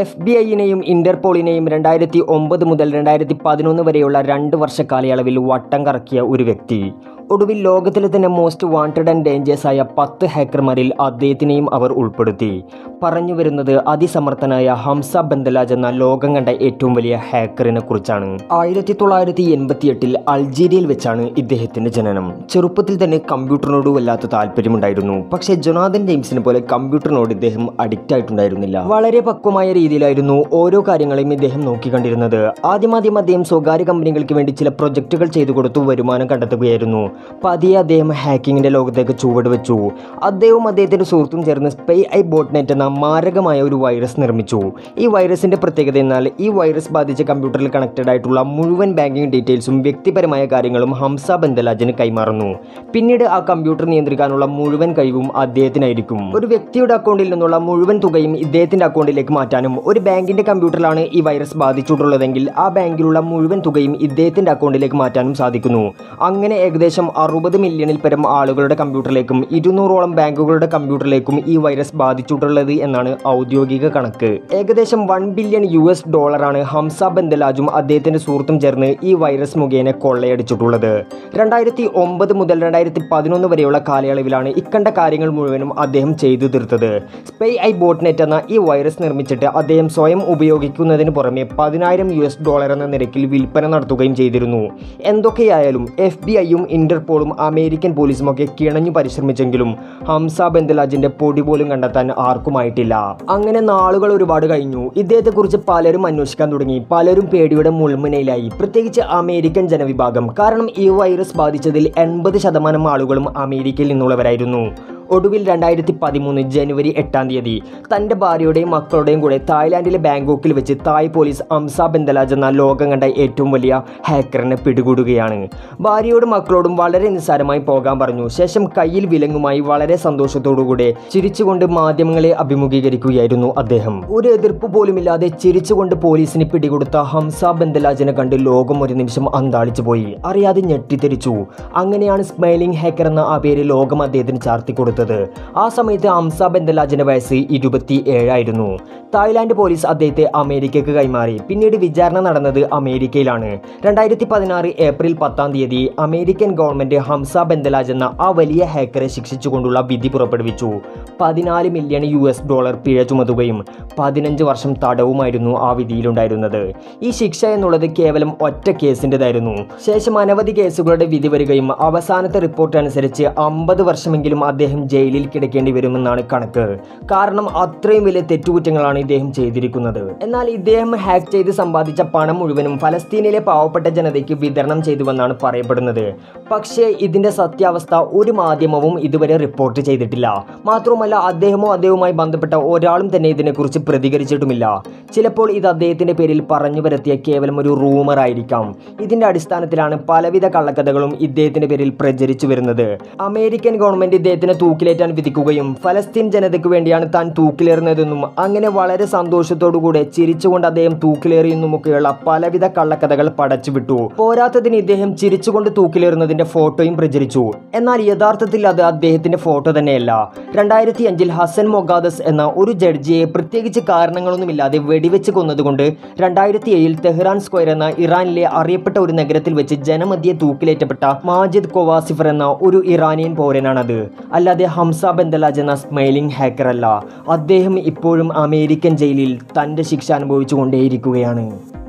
F B ഐനെയും ഇന്റർപോളിനെയും രണ്ടായിരത്തി ഒമ്പത് മുതൽ രണ്ടായിരത്തി പതിനൊന്ന് വരെയുള്ള രണ്ട് വർഷ കാലയളവിൽ വട്ടം കറക്കിയ ഒരു വ്യക്തി ഒടുവിൽ ലോകത്തിലെ തന്നെ മോസ്റ്റ് വാണ്ടഡ് ആൻഡ് ഡേഞ്ചേഴ്സ് ആയ പത്ത് ഹാക്കർമാരിൽ അദ്ദേഹത്തിനെയും അവർ ഉൾപ്പെടുത്തി പറഞ്ഞു വരുന്നത് അതിസമർത്ഥനായ ഹംസ ബന്ദലാജ് എന്ന ലോകം കണ്ട ഏറ്റവും വലിയ ഹാക്കറിനെ കുറിച്ചാണ് ആയിരത്തി തൊള്ളായിരത്തി എൺപത്തി എട്ടിൽ അൾജീരിയയിൽ വെച്ചാണ് ഇദ്ദേഹത്തിന്റെ ജനനം ചെറുപ്പത്തിൽ തന്നെ കമ്പ്യൂട്ടറിനോട് വല്ലാത്ത താല്പര്യമുണ്ടായിരുന്നു പക്ഷേ ജൊനാഥൻ ജെയിംസിനെ പോലെ കമ്പ്യൂട്ടറിനോട് ഇദ്ദേഹം അഡിക്റ്റ് ആയിട്ടുണ്ടായിരുന്നില്ല വളരെ പക്വമായ രീതിയിലായിരുന്നു ഓരോ കാര്യങ്ങളെയും ഇദ്ദേഹം നോക്കിക്കണ്ടിരുന്നത് ആദ്യമാദ്യം അദ്ദേഹം സ്വകാര്യ കമ്പനികൾക്ക് വേണ്ടി ചില പ്രൊജക്റ്റുകൾ ചെയ്തു കൊടുത്തു വരുമാനം കണ്ടെത്തുകയായിരുന്നു പതിയെ അദ്ദേഹം ഹാക്കിങ്ങിന്റെ ലോകത്തേക്ക് ചുവട് വെച്ചു അദ്ദേഹവും അദ്ദേഹത്തിന്റെ സുഹൃത്തും ചേർന്ന് സ്പൈ ഐ ബോട്ട്നെറ്റ് എന്ന മാരകമായ ഒരു വൈറസ് നിർമ്മിച്ചു ഈ വൈറസിന്റെ പ്രത്യേകത എന്നാൽ ഈ വൈറസ് ബാധിച്ച കമ്പ്യൂട്ടറിൽ കണക്റ്റഡ് ആയിട്ടുള്ള മുഴുവൻ ബാങ്കിങ് ഡീറ്റെയിൽസും വ്യക്തിപരമായ കാര്യങ്ങളും ഹംസ ബന്ദലാജിന് കൈമാറുന്നു പിന്നീട് ആ കമ്പ്യൂട്ടർ നിയന്ത്രിക്കാനുള്ള മുഴുവൻ കഴിവും അദ്ദേഹത്തിനായിരിക്കും ഒരു വ്യക്തിയുടെ അക്കൗണ്ടിൽ നിന്നുള്ള മുഴുവൻ തുകയും ഇദ്ദേഹത്തിന്റെ അക്കൗണ്ടിലേക്ക് മാറ്റാനും ഒരു ബാങ്കിന്റെ കമ്പ്യൂട്ടറിലാണ് ഈ വൈറസ് ബാധിച്ചിട്ടുള്ളതെങ്കിൽ ആ ബാങ്കിലുള്ള മുഴുവൻ തുകയും ഇദ്ദേഹത്തിന്റെ അക്കൗണ്ടിലേക്ക് മാറ്റാനും സാധിക്കുന്നു അങ്ങനെ ഏകദേശം അറുപത് മില്യണിൽ പരം ആളുകളുടെ കമ്പ്യൂട്ടറിലേക്കും ഇരുന്നൂറോളം ബാങ്കുകളുടെ കമ്പ്യൂട്ടറിലേക്കും ഈ വൈറസ് ബാധിച്ചിട്ടുള്ളത് എന്നാണ് ഔദ്യോഗിക കണക്ക് ഏകദേശം വൺ ബില്യൺ യു എസ് ഡോളറാണ് ഹംസ ബന്ദലാജും അദ്ദേഹത്തിന്റെ സുഹൃത്തും ചേർന്ന് ഈ വൈറസ് മുഖേന കൊള്ളയടിച്ചിട്ടുള്ളത് രണ്ടായിരത്തി ഒമ്പത് മുതൽ രണ്ടായിരത്തി പതിനൊന്ന് വരെയുള്ള കാലയളവിലാണ് ഇക്കണ്ട കാര്യങ്ങൾ മുഴുവനും അദ്ദേഹം ചെയ്തു തീർത്തത് സ്പൈ ഐ ബോട്ട്നെറ്റ് എന്ന ഈ വൈറസ് നിർമ്മിച്ചിട്ട് അദ്ദേഹം സ്വയം ഉപയോഗിക്കുന്നതിന് പുറമെ പതിനായിരം യു എസ് ഡോളർ എന്ന നിരക്കിൽ വിൽപ്പന നടത്തുകയും ചെയ്തിരുന്നു എന്തൊക്കെയായാലും എഫ് ബി ഐയും ഇന്റർപോളും അമേരിക്കൻ പോലീസും ഒക്കെ കിണഞ്ഞു പരിശ്രമിച്ചെങ്കിലും ഹംസ ബന്ദലാജിന്റെ പൊടി പോലും കണ്ടെത്താൻ ആർക്കുമായിട്ടില്ല അങ്ങനെ നാളുകൾ ഒരുപാട് കഴിഞ്ഞു ഇദ്ദേഹത്തെക്കുറിച്ച് പലരും അന്വേഷിക്കാൻ തുടങ്ങി പലരും പേടിയുടെ മുൾമുനയിലായി പ്രത്യേകിച്ച് അമേരിക്കൻ ജനവിഭാഗം കാരണം ഈ വൈറസ് ബാധിച്ചതിൽ എൺപത് ശതമാനം ആളുകളും അമേരിക്കയിൽ നിന്നുള്ളവരായിരുന്നു ഒടുവിൽ രണ്ടായിരത്തി പതിമൂന്ന് ജനുവരി എട്ടാം തീയതി തൻ്റെ ഭാര്യയുടെയും മക്കളുടെയും കൂടെ തായ്ലാൻഡിലെ ബാങ്കോക്കിൽ വെച്ച് തായ് പോലീസ് അംസ ബന്ദലാജ് എന്ന ലോകം കണ്ട ഏറ്റവും വലിയ ഹാക്കറിനെ പിടികൂടുകയാണ് ഭാര്യയോടും മക്കളോടും വളരെ നിസ്സാരമായി പോകാൻ പറഞ്ഞു ശേഷം കയ്യിൽ വിലങ്ങുമായി വളരെ സന്തോഷത്തോടുകൂടെ ചിരിച്ചുകൊണ്ട് മാധ്യമങ്ങളെ അഭിമുഖീകരിക്കുകയായിരുന്നു അദ്ദേഹം ഒരു എതിർപ്പ് പോലുമില്ലാതെ ചിരിച്ചുകൊണ്ട് പോലീസിന് പിടികൊടുത്ത ഹംസ ബന്ദലാജിനെ കണ്ട് ലോകം ഒരു നിമിഷം അന്താളിച്ചു പോയി അറിയാതെ ഞെട്ടിത്തെരിച്ചു അങ്ങനെയാണ് സ്മൈലിംഗ് ഹാക്കർ എന്ന ആ പേര് ലോകം അദ്ദേഹത്തിന് ചാർത്തി കൊടുത്തത് ആ സമയത്ത് ഹംസ ബന്ദലാജിന്റെ വയസ്സ് ഇരുപത്തി ഏഴായിരുന്നു തായ്ലാന്റ് പോലീസ് അദ്ദേഹത്തെ അമേരിക്കക്ക് കൈമാറി പിന്നീട് വിചാരണ നടന്നത് അമേരിക്കയിലാണ് രണ്ടായിരത്തി പതിനാറ് ഏപ്രിൽ പത്താം തീയതി അമേരിക്കൻ ഗവൺമെന്റ് ഹംസ ബന്ദലാജ് എന്ന ആ വലിയ ഹാക്കറെ ശിക്ഷിച്ചുകൊണ്ടുള്ള വിധി പുറപ്പെടുവിച്ചു പതിനാല് മില്യൺ യു എസ് ഡോളർ പിഴ ചുമത്തുകയും പതിനഞ്ച് വർഷം തടവുമായിരുന്നു ആ വിധിയിലുണ്ടായിരുന്നത് ഈ ശിക്ഷ എന്നുള്ളത് കേവലം ഒറ്റ കേസിൻ്റെതായിരുന്നു ശേഷം അനവധി കേസുകളുടെ വിധി വരികയും അവസാനത്തെ റിപ്പോർട്ട് അനുസരിച്ച് അമ്പത് വർഷമെങ്കിലും അദ്ദേഹം ജയിലിൽ കിടക്കേണ്ടി വരുമെന്നാണ് കണക്ക് കാരണം അത്രയും വലിയ തെറ്റുകുറ്റങ്ങളാണ് ഇദ്ദേഹം ചെയ്തിരിക്കുന്നത് എന്നാൽ ഇദ്ദേഹം ഹാക്ക് ചെയ്ത് സമ്പാദിച്ച പണം മുഴുവനും ഫലസ്തീനിലെ പാവപ്പെട്ട ജനതയ്ക്ക് വിതരണം ചെയ്തുവെന്നാണ് പറയപ്പെടുന്നത് പക്ഷേ ഇതിന്റെ സത്യാവസ്ഥ ഒരു മാധ്യമവും ഇതുവരെ റിപ്പോർട്ട് ചെയ്തിട്ടില്ല മാത്രവുമല്ല അദ്ദേഹമോ അദ്ദേഹവുമായി ബന്ധപ്പെട്ട ഒരാളും തന്നെ ഇതിനെക്കുറിച്ച് പ്രതികരിച്ചിട്ടുമില്ല ചിലപ്പോൾ ഇത് അദ്ദേഹത്തിന്റെ പേരിൽ പറഞ്ഞു വരുത്തിയ കേവലം ഒരു റൂമർ ആയിരിക്കാം ഇതിന്റെ അടിസ്ഥാനത്തിലാണ് പലവിധ കള്ളക്കഥകളും ഇദ്ദേഹത്തിന്റെ പേരിൽ പ്രചരിച്ചു വരുന്നത് അമേരിക്കൻ ഗവൺമെന്റ് ഇദ്ദേഹത്തിനെ തൂക്കിലേറ്റാൻ വിധിക്കുകയും ഫലസ്തീൻ ജനതയ്ക്ക് വേണ്ടിയാണ് താൻ തൂക്കിലേറുന്നതെന്നും അങ്ങനെ വളരെ സന്തോഷത്തോടുകൂടെ ചിരിച്ചുകൊണ്ട് അദ്ദേഹം തൂക്കിലേറിയെന്നുമൊക്കെയുള്ള പലവിധ കള്ളക്കഥകൾ പടച്ചുവിട്ടു പോരാത്തതിന് ഇദ്ദേഹം ചിരിച്ചുകൊണ്ട് തൂക്കിലേറുന്നതിന്റെ ഫോട്ടോയും പ്രചരിച്ചു എന്നാൽ യഥാർത്ഥത്തിൽ അത് അദ്ദേഹത്തിന്റെ ഫോട്ടോ തന്നെയല്ല രണ്ടായിരത്തി അഞ്ചിൽ ഹസൻ മൊഗാദസ് എന്ന ഒരു ജഡ്ജിയെ പ്രത്യേകിച്ച് കാരണങ്ങളൊന്നുമില്ലാതെ വെടിവെച്ച് കൊന്നതുകൊണ്ട് രണ്ടായിരത്തി ഏഴിൽ തെഹ്റാൻ സ്ക്വയർ എന്ന ഇറാനിലെ അറിയപ്പെട്ട ഒരു നഗരത്തിൽ വെച്ച് ജനമധ്യെ തൂക്കിലേറ്റപ്പെട്ട മാജിദ് കൊവാസിഫർ എന്ന ഒരു ഇറാനിയൻ പൗരനാണത് അല്ലാതെ ഹംസ ബന്ദലാജ് എന്ന സ്മൈലിംഗ് ഹാക്കർ അല്ല അദ്ദേഹം ഇപ്പോഴും അമേരിക്കൻ ജയിലിൽ തൻ്റെ ശിക്ഷ അനുഭവിച്ചു കൊണ്ടേയിരിക്കുകയാണ്